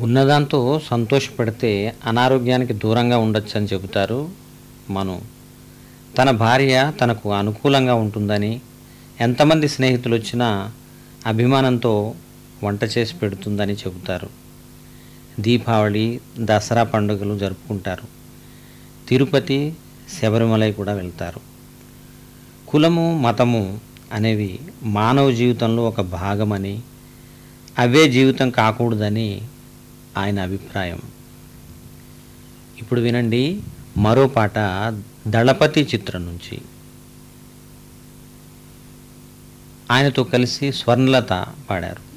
ఉన్నదాంతో సంతోషపడితే అనారోగ్యానికి దూరంగా ఉండొచ్చు అని చెబుతారు మను తన భార్య తనకు అనుకూలంగా ఉంటుందని ఎంతమంది స్నేహితులు వచ్చినా అభిమానంతో వంట చేసి పెడుతుందని చెబుతారు దీపావళి దసరా పండుగలు జరుపుకుంటారు తిరుపతి శబరిమలై కూడా వెళ్తారు కులము మతము అనేవి మానవ జీవితంలో ఒక భాగమని అవే జీవితం కాకూడదని ఆయన అభిప్రాయం ఇప్పుడు వినండి మరో పాట దళపతి చిత్రం నుంచి ఆయనతో కలిసి స్వర్ణలత పాడారు